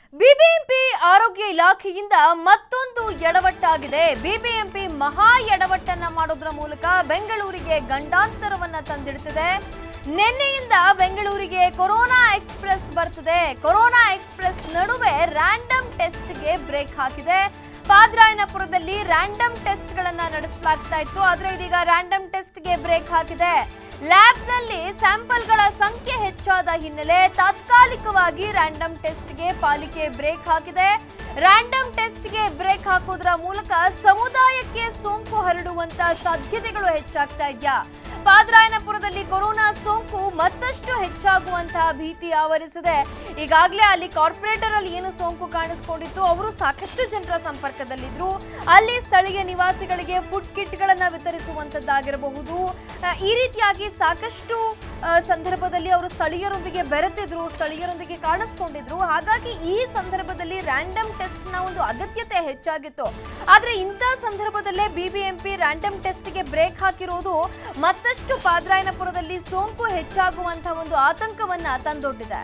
BBMP ಆರೋಗ್ಯ ಇಲಾಖೆಯಿಂದ ಮತ್ತೊಂದು ಎಡವಟ್ಟಾಗಿದೆ ಬಿಬಿಎಂಪಿ ಮಹಾ ಎಡವಟ್ಟನ್ನ ಮಾಡೋದ್ರ ಮೂಲಕ ಬೆಂಗಳೂರಿಗೆ ಗಂಡಾಂತರವನ್ನ ತಂದಿಡ್ತಿದೆ ನಿನ್ನೆಯಿಂದ ಬೆಂಗಳೂರಿಗೆ ಕೊರೋನಾ ಎಕ್ಸ್ಪ್ರೆಸ್ ಬರ್ತಿದೆ ಕೊರೋನಾ ಎಕ್ಸ್ಪ್ರೆಸ್ ನಡುವೆ ರ್ಯಾಂಡಮ್ ಟೆಸ್ಟ್ಗೆ ಬ್ರೇಕ್ ಹಾಕಿದೆ ಪಾದ್ರಾಯನಪುರದಲ್ಲಿ ರ್ಯಾಂಡಮ್ ಟೆಸ್ಟ್ಗಳನ್ನ ನಡೆಸಲಾಗ್ತಾ ಇತ್ತು ಆದ್ರೆ ಇದೀಗ ರ್ಯಾಂಡಮ್ ಟೆಸ್ಟ್ಗೆ ಬ್ರೇಕ್ ಹಾಕಿದೆ ಲ್ಯಾಬ್ನಲ್ಲಿ ಸ್ಯಾಂಪಲ್ಗಳ ಸಂಖ್ಯೆ ಹೆಚ್ಚಾದ ಹಿನ್ನೆಲೆ ತಾತ್ಕಾಲಿಕವಾಗಿ ರ್ಯಾಂಡಮ್ ಟೆಸ್ಟ್ಗೆ ಪಾಲಿಕೆ ಬ್ರೇಕ್ ಹಾಕಿದೆ ರ್ಯಾಂಡಮ್ ಟೆಸ್ಟ್ಗೆ ಬ್ರೇಕ್ ಹಾಕೋದ್ರ ಮೂಲಕ ಸಮುದಾಯಕ್ಕೆ ಸೋಂಕು ಹರಡುವಂತ ಸಾಧ್ಯತೆಗಳು ಹೆಚ್ಚಾಗ್ತಾ ಇದೆಯಾ ಪಾದ್ರಾಯನಪುರದಲ್ಲಿ ಕೊರೋನಾ ಸೋಂಕು ಮತ್ತಷ್ಟು ಹೆಚ್ಚಾಗುವಂತಹ ಭೀತಿ ಆವರಿಸಿದೆ ಈಗಾಗಲೇ ಅಲ್ಲಿ ಕಾರ್ಪೊರೇಟರ್ ಅಲ್ಲಿ ಏನು ಸೋಂಕು ಕಾಣಿಸ್ಕೊಂಡಿತ್ತು ಅವರು ಸಾಕಷ್ಟು ಜನರ ಸಂಪರ್ಕದಲ್ಲಿದ್ರು ಅಲ್ಲಿ ಸ್ಥಳೀಯ ನಿವಾಸಿಗಳಿಗೆ ಫುಡ್ ಕಿಟ್ಗಳನ್ನ ವಿತರಿಸುವಂತದ್ದಾಗಿರಬಹುದು ಆ, ಈ ರೀತಿಯಾಗಿ ಸಾಕಷ್ಟು ಆ, ಸಂದರ್ಭದಲ್ಲಿ ಅವರು ಸ್ಥಳೀಯರೊಂದಿಗೆ ಬೆರೆತಿದ್ರು ಸ್ಥಳೀಯರೊಂದಿಗೆ ಕಾಣಿಸ್ಕೊಂಡಿದ್ರು ಹಾಗಾಗಿ ಈ ಸಂದರ್ಭದಲ್ಲಿ ರ್ಯಾಂಡಮ್ ಟೆಸ್ಟ್ ನ ಒಂದು ಅಗತ್ಯತೆ ಹೆಚ್ಚಾಗಿತ್ತು ಆದ್ರೆ ಇಂಥ ಸಂದರ್ಭದಲ್ಲೇ ಬಿಬಿಎಂಪಿ ರ್ಯಾಂಡಮ್ ಟೆಸ್ಟ್ಗೆ ಬ್ರೇಕ್ ಹಾಕಿರೋದು ಮತ್ತಷ್ಟು ಪಾದ್ರಾಯನಪುರದಲ್ಲಿ ಸೋಂಕು ಹೆಚ್ಚಾಗುವಂತಹ ಒಂದು ಆತಂಕವನ್ನ ತಂದೊಡ್ಡಿದೆ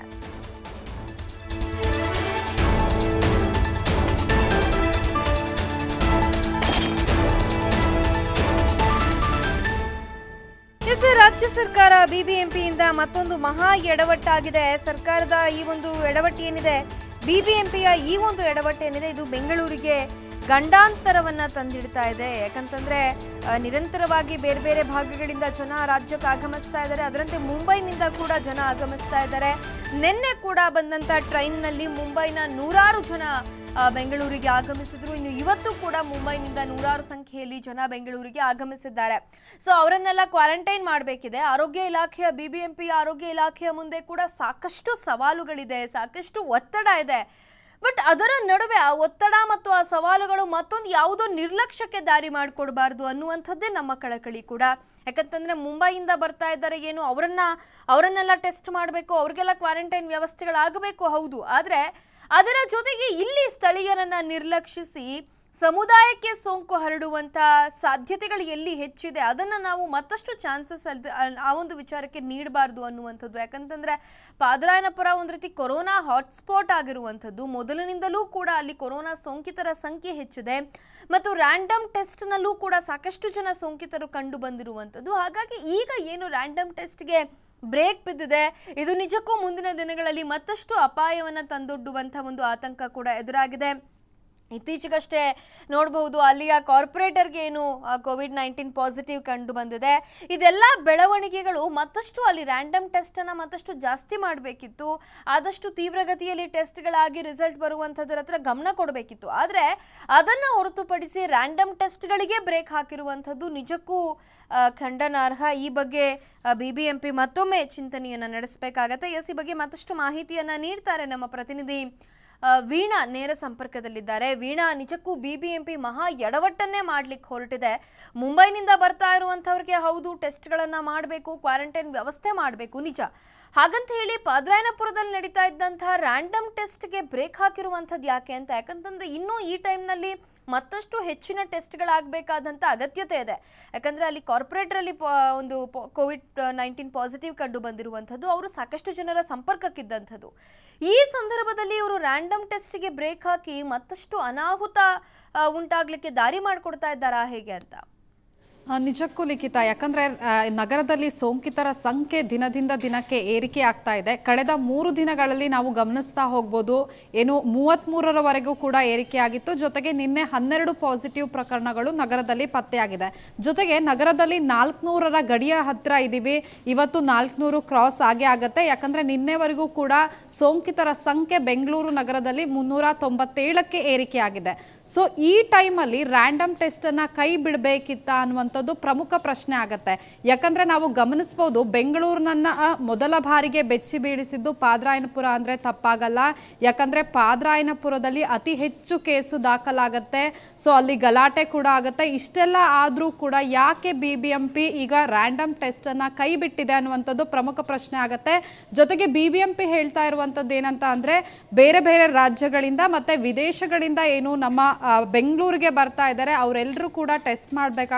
ಎಸ್ ರಾಜ್ಯ ಸರ್ಕಾರ ಬಿಬಿಎಂಪಿಯಿಂದ ಮತ್ತೊಂದು ಮಹಾ ಎಡವಟ್ಟಾಗಿದೆ ಸರ್ಕಾರದ ಈ ಒಂದು ಎಡವಟ್ಟು ಏನಿದೆ ಬಿಬಿಎಂಪಿಯ ಈ ಒಂದು ಎಡವಟ್ಟು ಏನಿದೆ ಇದು ಬೆಂಗಳೂರಿಗೆ ಗಂಡಾಂತರವನ್ನ ತಂದಿಡ್ತಾ ಇದೆ ಯಾಕಂತಂದ್ರೆ ಆ, ನಿರಂತರವಾಗಿ ಬೇರೆ ಬೇರೆ ಭಾಗಗಳಿಂದ ಜನ ರಾಜ್ಯಕ್ಕೆ ಆಗಮಿಸ್ತಾ ಇದ್ದಾರೆ ಅದರಂತೆ ಮುಂಬೈನಿಂದ ಕೂಡ ಜನ ಆಗಮಿಸ್ತಾ ಇದ್ದಾರೆ ನಿನ್ನೆ ಕೂಡ ಬಂದಂತ ಟ್ರೈನ್ನಲ್ಲಿ ಮುಂಬೈನ ನೂರಾರು ಜನ ಆ, ಬೆಂಗಳೂರಿಗೆ ಆಗಮಿಸಿದ್ರು ಇನ್ನು ಇವತ್ತು ಕೂಡ ಮುಂಬೈನಿಂದ ನೂರಾರು ಸಂಖ್ಯೆಯಲ್ಲಿ ಜನ ಬೆಂಗಳೂರಿಗೆ ಆಗಮಿಸಿದ್ದಾರೆ ಸೊ ಅವರನ್ನೆಲ್ಲ ಕ್ವಾರಂಟೈನ್ ಮಾಡಬೇಕಿದೆ ಆರೋಗ್ಯ ಇಲಾಖೆಯ ಬಿಬಿಎಂಪಿ ಆರೋಗ್ಯ ಇಲಾಖೆಯ ಮುಂದೆ ಕೂಡ ಸಾಕಷ್ಟು ಸವಾಲುಗಳಿದೆ ಸಾಕಷ್ಟು ಒತ್ತಡ ಇದೆ ಬಟ್ ಅದರ ನಡುವೆ ಆ ಒತ್ತಡ ಮತ್ತು ಆ ಸವಾಲುಗಳು ಮತ್ತೊಂದು ಯಾವುದೋ ನಿರ್ಲಕ್ಷ್ಯಕ್ಕೆ ದಾರಿ ಮಾಡಿಕೊಡ್ಬಾರ್ದು ಅನ್ನುವಂಥದ್ದೇ ನಮ್ಮ ಕಳಕಳಿ ಕೂಡ ಯಾಕಂತಂದ್ರೆ ಮುಂಬೈಯಿಂದ ಬರ್ತಾ ಇದ್ದಾರೆ ಏನು ಅವರನ್ನ ಅವರನ್ನೆಲ್ಲ ಟೆಸ್ಟ್ ಮಾಡಬೇಕು ಅವ್ರಿಗೆಲ್ಲ ಕ್ವಾರಂಟೈನ್ ವ್ಯವಸ್ಥೆಗಳಾಗಬೇಕು ಹೌದು ಆದರೆ ಅದರ ಜೊತೆಗೆ ಇಲ್ಲಿ ಸ್ಥಳೀಯರನ್ನ ನಿರ್ಲಕ್ಷಿಸಿ ಸಮುದಾಯಕ್ಕೆ ಸೋಂಕು ಹರಡುವಂತ ಸಾಧ್ಯತೆಗಳು ಎಲ್ಲಿ ಹೆಚ್ಚಿದೆ ಅದನ್ನ ನಾವು ಮತ್ತಷ್ಟು ಚಾನ್ಸಸ್ ಆ ಒಂದು ವಿಚಾರಕ್ಕೆ ನೀಡಬಾರ್ದು ಅನ್ನುವಂಥದ್ದು ಯಾಕಂತಂದ್ರೆ ಪಾದರಾಯನಪುರ ಒಂದು ರೀತಿ ಕೊರೋನಾ ಹಾಟ್ಸ್ಪಾಟ್ ಆಗಿರುವಂಥದ್ದು ಮೊದಲಿನಿಂದಲೂ ಕೂಡ ಅಲ್ಲಿ ಕೊರೋನಾ ಸೋಂಕಿತರ ಸಂಖ್ಯೆ ಹೆಚ್ಚಿದೆ ಮತ್ತು ರ್ಯಾಂಡಮ್ ಟೆಸ್ಟ್ನಲ್ಲೂ ಕೂಡ ಸಾಕಷ್ಟು ಜನ ಸೋಂಕಿತರು ಕಂಡು ಬಂದಿರುವಂಥದ್ದು ಹಾಗಾಗಿ ಈಗ ಏನು ರ್ಯಾಂಡಮ್ ಟೆಸ್ಟ್ಗೆ ಬ್ರೇಕ್ ಬಿದ್ದಿದೆ ಇದು ನಿಜಕ್ಕೂ ಮುಂದಿನ ದಿನಗಳಲ್ಲಿ ಮತ್ತಷ್ಟು ಅಪಾಯವನ್ನು ತಂದೊಡ್ಡುವಂಥ ಒಂದು ಆತಂಕ ಕೂಡ ಎದುರಾಗಿದೆ ಇತ್ತೀಚೆಗಷ್ಟೇ ನೋಡಬಹುದು ಅಲ್ಲಿಯ ಕಾರ್ಪೊರೇಟರ್ಗೆ ಏನು ಕೋವಿಡ್ ನೈನ್ಟೀನ್ ಪಾಸಿಟಿವ್ ಕಂಡು ಬಂದಿದೆ ಇದೆಲ್ಲ ಬೆಳವಣಿಗೆಗಳು ಮತ್ತಷ್ಟು ಅಲ್ಲಿ ರ್ಯಾಂಡಮ್ ಟೆಸ್ಟನ್ನು ಮತ್ತಷ್ಟು ಜಾಸ್ತಿ ಮಾಡಬೇಕಿತ್ತು ಆದಷ್ಟು ತೀವ್ರಗತಿಯಲ್ಲಿ ಟೆಸ್ಟ್ಗಳಾಗಿ ರಿಸಲ್ಟ್ ಬರುವಂಥದ್ರ ಹತ್ರ ಗಮನ ಕೊಡಬೇಕಿತ್ತು ಆದರೆ ಅದನ್ನು ಹೊರತುಪಡಿಸಿ ರ್ಯಾಂಡಮ್ ಟೆಸ್ಟ್ಗಳಿಗೆ ಬ್ರೇಕ್ ಹಾಕಿರುವಂಥದ್ದು ನಿಜಕ್ಕೂ ಆ, ಖಂಡನಾರ್ಹ ಈ ಬಗ್ಗೆ ಬಿ ಬಿ ಎಂ ಪಿ ಮತ್ತೊಮ್ಮೆ ಚಿಂತನೆಯನ್ನು ನಡೆಸಬೇಕಾಗತ್ತೆ ಎಸ್ ಈ ಬಗ್ಗೆ ಮತ್ತಷ್ಟು ಮಾಹಿತಿಯನ್ನು ನೀಡ್ತಾರೆ ನಮ್ಮ ಪ್ರತಿನಿಧಿ ಆ, ವೀಣಾ ನೇರ ಸಂಪರ್ಕದಲ್ಲಿದ್ದಾರೆ ವೀಣಾ ನಿಜಕ್ಕೂ ಬಿಬಿಎಂಪಿ ಮಹಾ ಎಡವಟ್ಟನ್ನೇ ಮಾಡ್ಲಿಕ್ಕೆ ಹೊರಟಿದೆ ಮುಂಬೈನಿಂದ ಬರ್ತಾ ಇರುವಂಥವ್ರಿಗೆ ಹೌದು ಟೆಸ್ಟ್ಗಳನ್ನ ಮಾಡಬೇಕು ಕ್ವಾರಂಟೈನ್ ವ್ಯವಸ್ಥೆ ಮಾಡಬೇಕು ನಿಜ ಹಾಗಂತ ಹೇಳಿ ಪಾದ್ರಾಯನಪುರದಲ್ಲಿ ನಡೀತಾ ಇದ್ದಂತಹ ರ್ಯಾಂಡಮ್ ಟೆಸ್ಟ್ಗೆ ಬ್ರೇಕ್ ಹಾಕಿರುವಂಥದ್ದು ಯಾಕೆ ಅಂತ ಯಾಕಂತಂದ್ರೆ ಇನ್ನೂ ಈ ಟೈಮ್ನಲ್ಲಿ ಮತ್ತಷ್ಟು ಹೆಚ್ಚಿನ ಟೆಸ್ಟ್ಗಳಾಗಬೇಕಾದಂಥ ಅಗತ್ಯತೆ ಇದೆ ಯಾಕಂದರೆ ಅಲ್ಲಿ ಕಾರ್ಪೊರೇಟ್ರಲ್ಲಿ ಒಂದು ಕೋವಿಡ್ ನೈನ್ಟೀನ್ ಪಾಸಿಟಿವ್ ಕಂಡು ಬಂದಿರುವಂಥದ್ದು ಅವರು ಸಾಕಷ್ಟು ಜನರ ಸಂಪರ್ಕಕ್ಕಿದ್ದಂಥದ್ದು ಈ ಸಂದರ್ಭದಲ್ಲಿ ಇವರು ರ್ಯಾಂಡಮ್ ಟೆಸ್ಟ್ಗೆ ಬ್ರೇಕ್ ಹಾಕಿ ಮತ್ತಷ್ಟು ಅನಾಹುತ ಆ, ಉಂಟಾಗ್ಲಿಕ್ಕೆ ದಾರಿ ಮಾಡಿಕೊಡ್ತಾ ಇದ್ದಾರಾ ಹೇಗೆ ಅಂತ ಆ, ನಿಜಕ್ಕೂ ಲಿಖಿತ ಯಾಕಂದ್ರೆ ಆ, ನಗರದಲ್ಲಿ ಸೋಂಕಿತರ ಸಂಖ್ಯೆ ದಿನದಿಂದ ದಿನಕ್ಕೆ ಏರಿಕೆ ಆಗ್ತಾ ಇದೆ ಕಳೆದ ಮೂರು ದಿನಗಳಲ್ಲಿ ನಾವು ಗಮನಿಸ್ತಾ ಹೋಗ್ಬೋದು ಏನು ಮೂವತ್ತ್ಮೂರರವರೆಗೂ ಕೂಡ ಏರಿಕೆ ಆಗಿತ್ತು ಜೊತೆಗೆ ನಿನ್ನೆ ಹನ್ನೆರಡು ಪಾಸಿಟಿವ್ ಪ್ರಕರಣಗಳು ನಗರದಲ್ಲಿ ಪತ್ತೆಯಾಗಿದೆ ಜೊತೆಗೆ ನಗರದಲ್ಲಿ ನಾಲ್ಕುನೂರರ ಗಡಿಯ ಹತ್ರ ಇದ್ದೀವಿ ಇವತ್ತು ನಾಲ್ಕುನೂರು ಕ್ರಾಸ್ ಆಗೇ ಆಗತ್ತೆ ಯಾಕಂದ್ರೆ ನಿನ್ನೆವರೆಗೂ ಕೂಡ ಸೋಂಕಿತರ ಸಂಖ್ಯೆ ಬೆಂಗಳೂರು ನಗರದಲ್ಲಿ ಮುನ್ನೂರ ತೊಂಬತ್ತೇಳಕ್ಕೆ ಏರಿಕೆ ಆಗಿದೆ ಸೊ ಈ ಟೈಮಲ್ಲಿ ರ್ಯಾಂಡಮ್ ಟೆಸ್ಟನ್ನು ಕೈ ಬಿಡಬೇಕಿತ್ತ ಅನ್ನುವಂಥದ್ದು ಪ್ರಮುಖ ಪ್ರಶ್ನೆ ಆಗತ್ತೆ ಯಾಕಂದ್ರೆ ನಾವು ಗಮನಿಸ್ಬೋದು ಬೆಂಗಳೂರಿನನ್ನ ಆ, ಮೊದಲ ಬಾರಿಗೆ ಬೆಚ್ಚಿ ಬೀಳಿಸಿದ್ದು ಪಾದ್ರಾಯನಪುರ ಅಂದ್ರೆ ತಪ್ಪಾಗಲ್ಲ ಯಾಕಂದ್ರೆ ಪಾದ್ರಾಯನಪುರದಲ್ಲಿ ಅತಿ ಹೆಚ್ಚು ಕೇಸು ದಾಖಲಾಗತ್ತೆ ಸೊ ಅಲ್ಲಿ ಗಲಾಟೆ ಕೂಡ ಆಗುತ್ತೆ ಇಷ್ಟೆಲ್ಲ ಆದರೂ ಕೂಡ ಯಾಕೆ ಬಿ ಬಿ ಎಂ ಪಿ ಈಗ ರ್ಯಾಂಡಮ್ ಟೆಸ್ಟನ್ನು ಕೈ ಬಿಟ್ಟಿದೆ ಅನ್ನುವಂಥದ್ದು ಪ್ರಮುಖ ಪ್ರಶ್ನೆ ಆಗುತ್ತೆ ಜೊತೆಗೆ ಬಿ ಬಿ ಎಂ ಪಿ ಹೇಳ್ತಾ ಇರುವಂಥದ್ದು ಏನಂತ ಅಂದರೆ ಬೇರೆ ಬೇರೆ ರಾಜ್ಯಗಳಿಂದ ಮತ್ತು ವಿದೇಶಗಳಿಂದ ಏನು ನಮ್ಮ ಆ, ಬೆಂಗಳೂರಿಗೆ ಬರ್ತಾ ಇದ್ದಾರೆ ಅವರೆಲ್ಲರೂ ಕೂಡ ಟೆಸ್ಟ್ ಮಾಡಬೇಕಾಗತ್ತೆ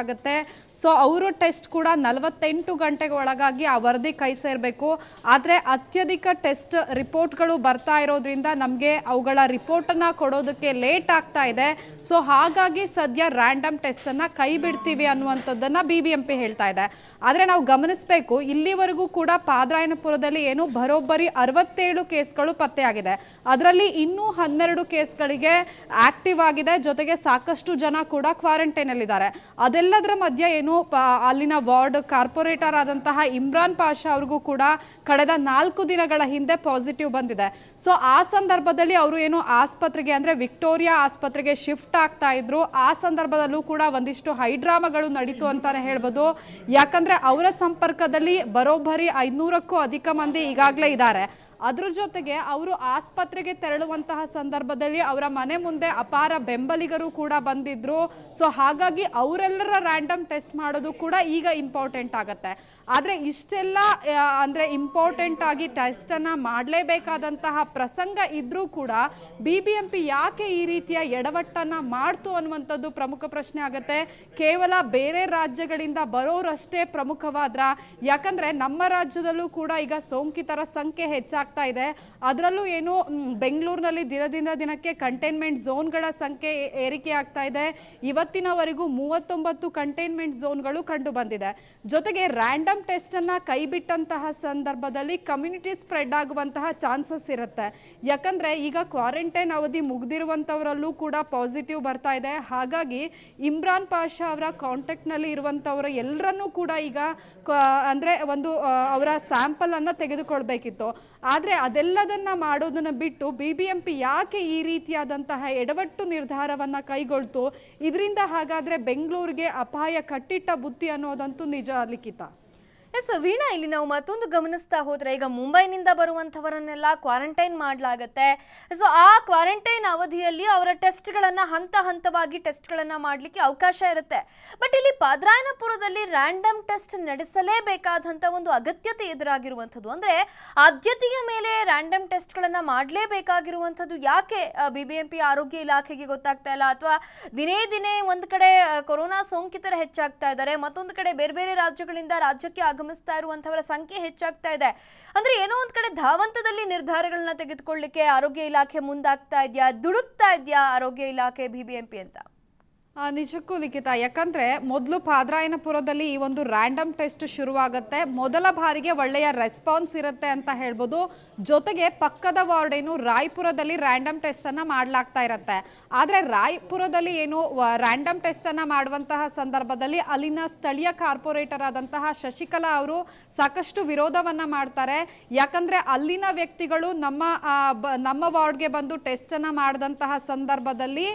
ಸೊ ಅವರು ಟೆಸ್ಟ್ ಕೂಡ ನಲವತ್ತೆಂಟು ಗಂಟೆಗೆ ಒಳಗಾಗಿ ಆ ವರದಿ ಕೈ ಸೇರಬೇಕು ಆದರೆ ಅತ್ಯಧಿಕ ಟೆಸ್ಟ್ ರಿಪೋರ್ಟ್ಗಳು ಬರ್ತಾ ಇರೋದ್ರಿಂದ ನಮಗೆ ಅವುಗಳ ರಿಪೋರ್ಟನ್ನು ಕೊಡೋದಕ್ಕೆ ಲೇಟ್ ಆಗ್ತಾ ಇದೆ ಸೊ ಹಾಗಾಗಿ ಸದ್ಯ ರ್ಯಾಂಡಮ್ ಟೆಸ್ಟನ್ನು ಕೈ ಬಿಡ್ತೀವಿ ಅನ್ನುವಂಥದ್ದನ್ನು ಬಿ ಬಿ ಎಂ ಪಿ ಹೇಳ್ತಾ ಇದೆ ಆದರೆ ನಾವು ಗಮನಿಸಬೇಕು ಇಲ್ಲಿವರೆಗೂ ಕೂಡ ಪಾದರಾಯನಪುರದಲ್ಲಿ ಏನು ಬರೋಬ್ಬರಿ ಅರವತ್ತೇಳು ಕೇಸ್ಗಳು ಪತ್ತೆಯಾಗಿದೆ ಅದರಲ್ಲಿ ಇನ್ನೂ ಹನ್ನೆರಡು ಕೇಸ್ಗಳಿಗೆ ಆಕ್ಟಿವ್ ಆಗಿದೆ ಜೊತೆಗೆ ಸಾಕಷ್ಟು ಜನ ಕೂಡ ಕ್ವಾರಂಟೈನಲ್ಲಿದ್ದಾರೆ ಅದೆಲ್ಲದರ ಮಧ್ಯೆ ಏನು ಪ- ಅಲ್ಲಿನ ವಾರ್ಡ್ ಕಾರ್ಪೊರೇಟರ್ ಆದಂತಹ ಇಮ್ರಾನ್ ಪಾಷಾ ಅವ್ರಿಗೂ ಕೂಡ ಕಳೆದ ನಾಲ್ಕು ದಿನಗಳ ಹಿಂದೆ ಪಾಸಿಟಿವ್ ಬಂದಿದೆ ಸೊ ಆ ಸಂದರ್ಭದಲ್ಲಿ ಅವರು ಏನು ಆಸ್ಪತ್ರೆಗೆ ಅಂದರೆ ವಿಕ್ಟೋರಿಯಾ ಆಸ್ಪತ್ರೆಗೆ ಶಿಫ್ಟ್ ಆಗ್ತಾ ಇದ್ರು ಆ ಸಂದರ್ಭದಲ್ಲೂ ಕೂಡ ಒಂದಿಷ್ಟು ಹೈಡ್ರಾಮಾಗಳು ನಡೀತು ಅಂತಾನೆ ಹೇಳ್ಬೋದು ಯಾಕಂದ್ರೆ ಅವರ ಸಂಪರ್ಕದಲ್ಲಿ ಬರೋಬ್ಬರಿ ಐನೂರಕ್ಕೂ ಅಧಿಕ ಮಂದಿ ಈಗಾಗಲೇ ಇದ್ದಾರೆ ಅದ್ರ ಜೊತೆಗೆ ಅವರು ಆಸ್ಪತ್ರೆಗೆ ತೆರಳುವಂತಹ ಸಂದರ್ಭದಲ್ಲಿ ಅವರ ಮನೆ ಮುಂದೆ ಅಪಾರ ಬೆಂಬಲಿಗರು ಕೂಡ ಬಂದಿದ್ರು ಸೊ ಹಾಗಾಗಿ ಅವರೆಲ್ಲರ ರ್ಯಾಂಡಮ್ ಟೆಸ್ಟ್ ಮಾಡೋದು ಕೂಡ ಈಗ ಇಂಪಾರ್ಟೆಂಟ್ ಆಗುತ್ತೆ ಆದರೆ ಇಷ್ಟೆಲ್ಲ ಆ, ಅಂದ್ರೆ ಇಂಪಾರ್ಟೆಂಟ್ ಆಗಿ ಟೆಸ್ಟನ್ನು ಮಾಡಲೇಬೇಕಾದಂತಹ ಪ್ರಸಂಗ ಇದ್ರೂ ಕೂಡ ಬಿ ಬಿ ಎಂ ಪಿ ಯಾಕೆ ಈ ರೀತಿಯ ಎಡವಟ್ಟನ್ನು ಮಾಡ್ತು ಅನ್ನುವಂಥದ್ದು ಪ್ರಮುಖ ಪ್ರಶ್ನೆ ಆಗುತ್ತೆ ಕೇವಲ ಬೇರೆ ರಾಜ್ಯಗಳಿಂದ ಬರೋರಷ್ಟೇ ಪ್ರಮುಖವಾದ್ರ ಯಾಕಂದ್ರೆ ನಮ್ಮ ರಾಜ್ಯದಲ್ಲೂ ಕೂಡ ಈಗ ಸೋಂಕಿತರ ಸಂಖ್ಯೆ ಹೆಚ್ಚಾಗ್ತಾ ಇದೆ ಅದರಲ್ಲೂ ಏನು ಮ್, ಬೆಂಗಳೂರಿನಲ್ಲಿ ದಿನದಿಂದ ದಿನಕ್ಕೆ ಕಂಟೈನ್ಮೆಂಟ್ ಝೋನ್ಗಳ ಸಂಖ್ಯೆ ಏ- ಏರಿಕೆ ಆಗ್ತಾ ಇದೆ ಇವತ್ತಿನವರೆಗೂ ಮೂವತ್ತೊಂಬತ್ತು ಕಂಟೈನ್ಮೆಂಟ್ ಝೋನ್ಗಳು ಕಂಡು ಬಂದಿದೆ ಜೊತೆಗೆ ರ್ಯಾಂಡಮ್ ಟೆಸ್ಟನ್ನು ಕೈಬಿಟ್ಟಂತಹ ಸಂದರ್ಭದಲ್ಲಿ ಕಮ್ಯುನಿಟಿ ಸ್ಪ್ರೆಡ್ ಆಗುವಂತಹ ಚಾನ್ಸಸ್ ಇರುತ್ತೆ ಯಾಕಂದ್ರೆ ಈಗ ಕ್ವಾರಂಟೈನ್ ಅವಧಿ ಮುಗ್ದಿರುವಂಥವರಲ್ಲೂ ಕೂಡ ಪಾಸಿಟಿವ್ ಬರ್ತಾ ಇದೆ ಹಾಗಾಗಿ ಇಮ್ರಾನ್ ಪಾಷಾ ಅವರ ಕಾಂಟ್ಯಾಕ್ಟ್ನಲ್ಲಿ ಇರುವಂಥವರು ಎಲ್ಲರನ್ನೂ ಕೂಡ ಈಗ ಕ- ಅಂದ್ರೆ ಒಂದು ಆ, ಅವರ ಸ್ಯಾಂಪಲ್ ಅನ್ನ ತೆಗೆದುಕೊಳ್ಬೇಕಿತ್ತು ಆದರೆ ಅದೆಲ್ಲದನ್ನ ಮಾಡೋದನ್ನ ಬಿಟ್ಟು ಬಿ ಬಿ ಎಂ ಪಿ ಯಾಕೆ ಈ ರೀತಿಯಾದಂತಹ ಎಡವಟ್ಟು ನಿರ್ಧಾರವನ್ನ ಕೈಗೊಳ್ತು ಇದರಿಂದ ಹಾಗಾದ್ರೆ ಬೆಂಗಳೂರಿಗೆ ಅಪಾಯ ಕಟ್ಟಿಟ್ಟ ಬುತ್ತಿ ಅನ್ನೋದಂತೂ ನಿಜ ಲಿಖಿತ ಎಸ್ ವೀಣಾ ಇಲ್ಲಿ ನಾವು ಮತ್ತೊಂದು ಗಮನಿಸ್ತಾ ಹೋದ್ರೆ ಈಗ ಮುಂಬೈನಿಂದ ಬರುವಂಥವರನ್ನೆಲ್ಲ ಕ್ವಾರಂಟೈನ್ ಮಾಡಲಾಗತ್ತೆ ಸೊ ಆ ಕ್ವಾರಂಟೈನ್ ಅವಧಿಯಲ್ಲಿ ಅವರ ಟೆಸ್ಟ್ಗಳನ್ನು ಹಂತ ಹಂತವಾಗಿ ಟೆಸ್ಟ್ಗಳನ್ನು ಮಾಡಲಿಕ್ಕೆ ಅವಕಾಶ ಇರುತ್ತೆ ಬಟ್ ಇಲ್ಲಿ ಪಾದ್ರಾಯನಪುರದಲ್ಲಿ ರ್ಯಾಂಡಮ್ ಟೆಸ್ಟ್ ನಡೆಸಲೇಬೇಕಾದಂಥ ಒಂದು ಅಗತ್ಯತೆ ಎದುರಾಗಿರುವಂಥದ್ದು ಅಂದರೆ ಆದ್ಯತೆಯ ಮೇಲೆ ರ್ಯಾಂಡಮ್ ಟೆಸ್ಟ್ಗಳನ್ನು ಮಾಡಲೇಬೇಕಾಗಿರುವಂಥದ್ದು ಯಾಕೆ ಬಿ ಬಿ ಎಂ ಪಿ ಆರೋಗ್ಯ ಇಲಾಖೆಗೆ ಗೊತ್ತಾಗ್ತಾ ಇಲ್ಲ ಅಥವಾ ದಿನೇ ದಿನೇ ಒಂದು ಕಡೆ ಆ, ಕೊರೋನಾ ಸೋಂಕಿತರ ಹೆಚ್ಚಾಗ್ತಾ ಇದ್ದಾರೆ ಮತ್ತೊಂದು ಕಡೆ ಬೇರೆ ಬೇರೆ ರಾಜ್ಯಗಳಿಂದ ರಾಜ್ಯಕ್ಕೆ ಆಗಮಿಸ್ತಾ ಇರುವಂಥವರ ಸಂಖ್ಯೆ ಹೆಚ್ಚಾಗ್ತಾ ಇದೆ ಅಂದ್ರೆ ಏನೋ ಒಂದು ಕಡೆ ಧಾವಂತದಲ್ಲಿ ನಿರ್ಧಾರಗಳನ್ನ ತೆಗೆದುಕೊಳ್ಳಿಕ್ಕೆ ಆರೋಗ್ಯ ಇಲಾಖೆ ಮುಂದಾಗ್ತಾ ಇದೆಯಾ ದುಡುಕ್ತಾ ಇದೆಯಾ ಆರೋಗ್ಯ ಇಲಾಖೆ ಬಿ ಬಿ ಎಂ ಪಿ ಅಂತ ಆ, ನಿಜಕ್ಕೂ ಲಿಖಿತ ಯಾಕಂದ್ರೆ ಮೊದಲು ಪಾದ್ರಾಯನಪುರದಲ್ಲಿ ಈ ಒಂದು ರ್ಯಾಂಡಮ್ ಟೆಸ್ಟ್ ಶುರುವಾಗುತ್ತೆ ಮೊದಲ ಬಾರಿಗೆ ಒಳ್ಳೆಯ ರೆಸ್ಪಾನ್ಸ್ ಇರುತ್ತೆ ಅಂತ ಹೇಳ್ಬೋದು ಜೊತೆಗೆ ಪಕ್ಕದ ವಾರ್ಡ್ ಏನು ರಾಯ್ಪುರದಲ್ಲಿ ರ್ಯಾಂಡಮ್ ಟೆಸ್ಟ್ ಅನ್ನ ಮಾಡ್ಲಾಗ್ತಾ ಇರುತ್ತೆ ಆದ್ರೆ ರಾಯ್ಪುರದಲ್ಲಿ ಏನು ರ್ಯಾಂಡಮ್ ಟೆಸ್ಟ್ ಅನ್ನ ಮಾಡುವಂತಹ ಸಂದರ್ಭದಲ್ಲಿ ಅಲ್ಲಿನ ಸ್ಥಳೀಯ ಕಾರ್ಪೊರೇಟರ್ ಆದಂತಹ ಶಶಿಕಲಾ ಅವರು ಸಾಕಷ್ಟು ವಿರೋಧವನ್ನ ಮಾಡ್ತಾರೆ ಯಾಕಂದ್ರೆ ಅಲ್ಲಿನ ವ್ಯಕ್ತಿಗಳು ನಮ್ಮ ಆ, ಬ- ನಮ್ಮ ವಾರ್ಡ್ಗೆ ಬಂದು ಟೆಸ್ಟ್ ಅನ್ನ ಮಾಡಿದಂತಹ ಸಂದರ್ಭದಲ್ಲಿ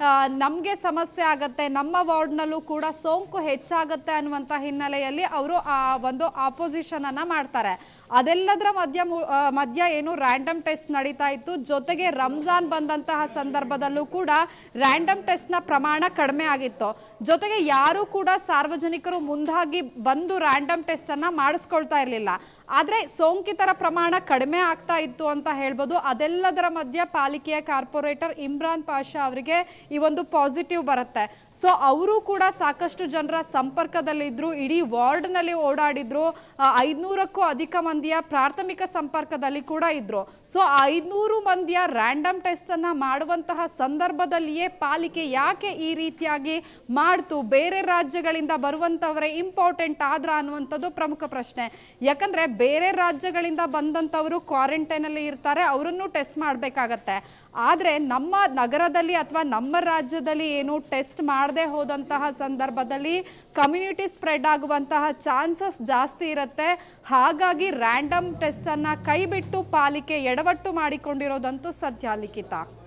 ನಮಗೆ ಸಮಸ್ಯೆ ಆಗತ್ತೆ ನಮ್ಮ ವಾರ್ಡ್ನಲ್ಲೂ ಕೂಡ ಸೋಂಕು ಹೆಚ್ಚಾಗತ್ತೆ ಅನ್ನುವಂಥ ಹಿನ್ನೆಲೆಯಲ್ಲಿ ಅವರು ಆ ಒಂದು ಆಪೋಸಿಷನ್ ಅನ್ನ ಮಾಡ್ತಾರೆ ಅದೆಲ್ಲದರ ಮಧ್ಯ ಮು- ಆ, ಮಧ್ಯ ಏನು ರ್ಯಾಂಡಮ್ ಟೆಸ್ಟ್ ನಡೀತಾ ಇತ್ತು ಜೊತೆಗೆ ರಂಜಾನ್ ಬಂದಂತಹ ಸಂದರ್ಭದಲ್ಲೂ ಕೂಡ ರ್ಯಾಂಡಮ್ ಟೆಸ್ಟ್ನ ಪ್ರಮಾಣ ಕಡಿಮೆ ಆಗಿತ್ತು ಜೊತೆಗೆ ಯಾರು ಕೂಡ ಸಾರ್ವಜನಿಕರು ಮುಂದಾಗಿ ಬಂದು ರ್ಯಾಂಡಮ್ ಟೆಸ್ಟ್ ಅನ್ನ ಮಾಡಿಸ್ಕೊಳ್ತಾ ಇರಲಿಲ್ಲ ಆದ್ರೆ ಸೋಂಕಿತರ ಪ್ರಮಾಣ ಕಡಿಮೆ ಆಗ್ತಾ ಇತ್ತು ಅಂತ ಹೇಳ್ಬೋದು ಅದೆಲ್ಲದರ ಮಧ್ಯ ಪಾಲಿಕೆಯ ಕಾರ್ಪೊರೇಟರ್ ಇಮ್ರಾನ್ ಪಾಷಾ ಅವರಿಗೆ ಈ ಒಂದು ಪಾಸಿಟಿವ್ ಬರುತ್ತೆ ಸೊ ಅವರು ಕೂಡ ಸಾಕಷ್ಟು ಜನರ ಸಂಪರ್ಕದಲ್ಲಿದ್ರು ಇಡೀ ವಾರ್ಡ್ನಲ್ಲಿ ಓಡಾಡಿದ್ರು ಆ, ಐದ್ನೂರಕ್ಕೂ ಅಧಿಕ ಮಂದಿಯ ಪ್ರಾಥಮಿಕ ಸಂಪರ್ಕದಲ್ಲಿ ಕೂಡ ಇದ್ರು ಸೊ ಆ ಐದ್ನೂರು ಮಂದಿಯ ರ್ಯಾಂಡಮ್ ಟೆಸ್ಟ್ ಅನ್ನ ಮಾಡುವಂತಹ ಸಂದರ್ಭದಲ್ಲಿಯೇ ಪಾಲಿಕೆ ಯಾಕೆ ಈ ರೀತಿಯಾಗಿ ಮಾಡ್ತು ಬೇರೆ ರಾಜ್ಯಗಳಿಂದ ಬರುವಂತವರೇ ಇಂಪಾರ್ಟೆಂಟ್ ಆದ್ರ ಅನ್ನುವಂಥದ್ದು ಪ್ರಮುಖ ಪ್ರಶ್ನೆ ಯಾಕಂದ್ರೆ ಬೇರೆ ರಾಜ್ಯಗಳಿಂದ ಬಂದಂಥವರು ಕ್ವಾರಂಟೈನ್ ಅಲ್ಲಿ ಇರ್ತಾರೆ ಅವರನ್ನು ಟೆಸ್ಟ್ ಮಾಡಬೇಕಾಗತ್ತೆ ಆದ್ರೆ ನಮ್ಮ ನಗರದಲ್ಲಿ ಅಥವಾ ನಮ್ಮ ರಾಜ್ಯದಲ್ಲಿ ಏನು ಟೆಸ್ಟ್ ಮಾಡದೆ ಹೋದಂತಹ ಸಂದರ್ಭದಲ್ಲಿ ಕಮ್ಯುನಿಟಿ ಸ್ಪ್ರೆಡ್ ಆಗುವಂತಹ ಚಾನ್ಸಸ್ ಜಾಸ್ತಿ ಇರುತ್ತೆ ಹಾಗಾಗಿ ರ್ಯಾಂಡಮ್ ಟೆಸ್ಟ್ ಅನ್ನ ಕೈಬಿಟ್ಟು ಪಾಲಿಕೆ ಎಡವಟ್ಟು ಮಾಡಿಕೊಂಡಿರೋದಂತೂ ಸತ್ಯ ಲಿಖಿತ